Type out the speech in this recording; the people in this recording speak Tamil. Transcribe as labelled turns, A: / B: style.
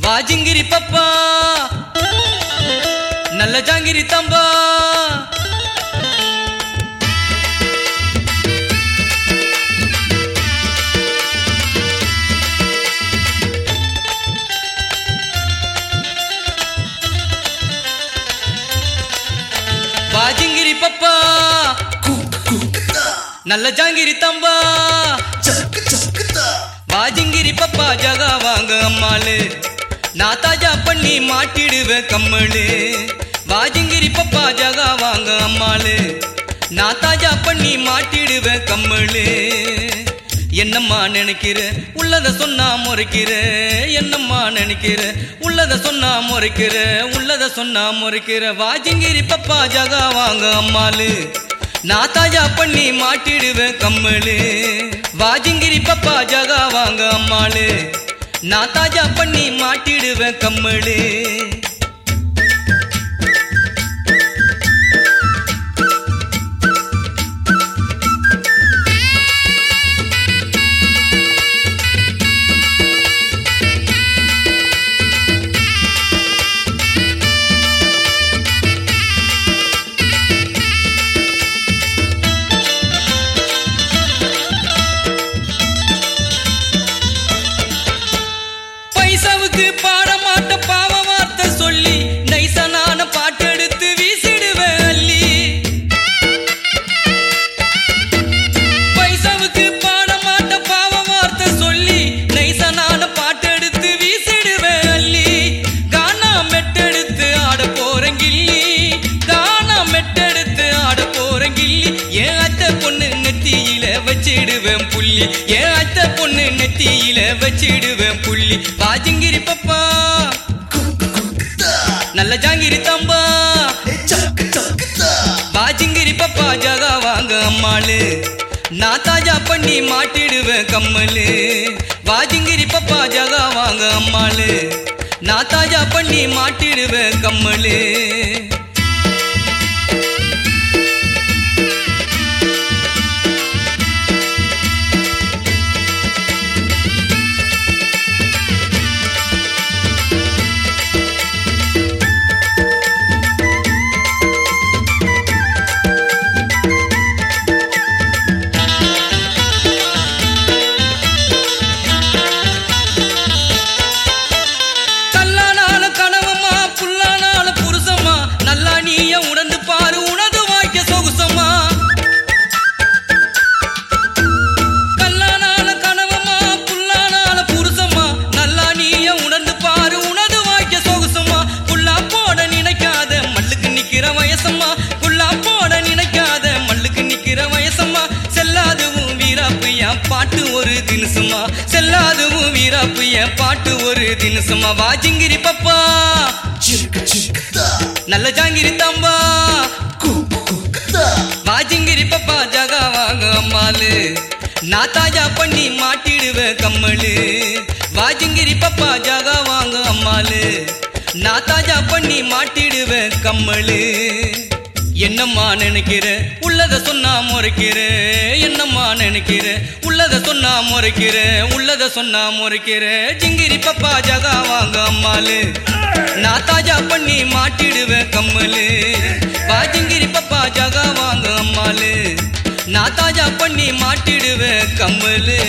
A: வாஜிங்கிரி பப்பா நல்ல ஜாங்கிரி தம்பா வாஜிங்கிரி பப்பா நல்ல ஜாங்கிரி தம்பா வாஜிங்கிரி பப்பா ஜகா வாங்க அம்மாளு நான் தாஜா பண்ணி மாட்டிடுவேன் கம்மளு வாஜிங்கிரி பப்பா ஜகா வாங்க அம்மாளு நான் தாஜா பண்ணி மாட்டிடுவேன் கம்மளு என்னம்மா நினைக்கிற உள்ளத சொன்னா முறைக்கிற என்னம்மா நினைக்கிற உள்ளத சொன்னா முறைக்கிற உள்ளத சொன்னா முறைக்கிற வாஜிங்கிரி பப்பா ஜகா வாங்க அம்மாளு நான் தாஜா பண்ணி மாட்டிடுவேன் கம்மலு வாஜிங்கிரி பப்பா ஜகா வாங்க அம்மாளு நான் தாஜா பண்ணி மாட்டிடுவேன் கம்மலு பைசாவுக்கு பாட மாட்ட பாவ வார்த்தை சொல்லி நைசா நான பாட்டெடுத்து வீசிடுவேன் அள்ளி பைசாவுக்கு பாட மாட்ட பாவ வார்த்தை சொல்லி நைசா நான பாட்டெடுத்து வீசிடுவேன் அள்ளி கானா மெட்டெடுத்து ஆட போறேன் கில்லி கானா மெட்டெடுத்து ஆட போறேன் கில்லி என் அத்தை பொண்ணு நெத்தியில வச்சிடுவேன் புள்ளி என் அத்தை பொண்ணு நெத்தியில வச்சிடுவேன் புள்ளி பாஜிங்கிரி பப்பா நல்ல ஜாங்கிரி தம்பா பாஜிங்கிரி பப்பா ஜகா வாங்க அம்மாளு நான் தாஜா பண்ணி மாட்டிடுவேன் கம்மலு வாஜிங்கிரி பப்பா ஜகா வாங்க அம்மாளு நான் தாஜா பண்ணி மாட்டிடுவேன் கம்மலு கல்லானால கனவம்மா புல்லானால புருஷம்மா நல்லா நீய உணர்ந்து பாரு உனது வாக்கிய சொகுசம்மா கல்லானால கனவம்மா புல்லானால புருஷம்மா நல்லா நீய உணர்ந்து பாரு உனது வாக்கிய சொகுசம்மா புல்லா போட நினைக்காத மல்லுக்கு நிக்கிற வயசம்மா புல்லா போட நினைக்காத மல்லுக்கு நிக்கிற வயசம்மா செல்லாதுவும் வீராப்பு என் பாட்டு ஒரு தினுசுமா செல்லாதுவும் வீராப்பு என் பாட்டு ஒரு தினுசுமா வாஜிங்கிரி பப்பா நல்ல ஜாங்கிரி தம்பா வாஜிங்கிரி பப்பா ஜகா வாங்க அம்மாளு நான் தாஜா பண்ணி மாட்டிடுவேன் கம்மலு வாஜிங்கிரி பப்பா ஜகா வாங்க அம்மாளு நான் தாஜா பண்ணி மாட்டிடுவேன் கம்மலு என்னம்மா நினைக்கிற உள்ளத சொன்னா முறைக்கிற என்னம்மா நினைக்கிற உள்ளத சொன்னா முறைக்கிற உள்ளத சொன்னா முறைக்கிற ஜிங்கிரி பப்பா ஜகா வாங்க அம்மாளு நான் தாஜா பண்ணி மாட்டிடுவேன் கம்மலு வாஜிங்கிரி பப்பா ஜகா வாங்க அம்மாளு நான் தாஜா பண்ணி மாட்டிடுவேன் கம்மலு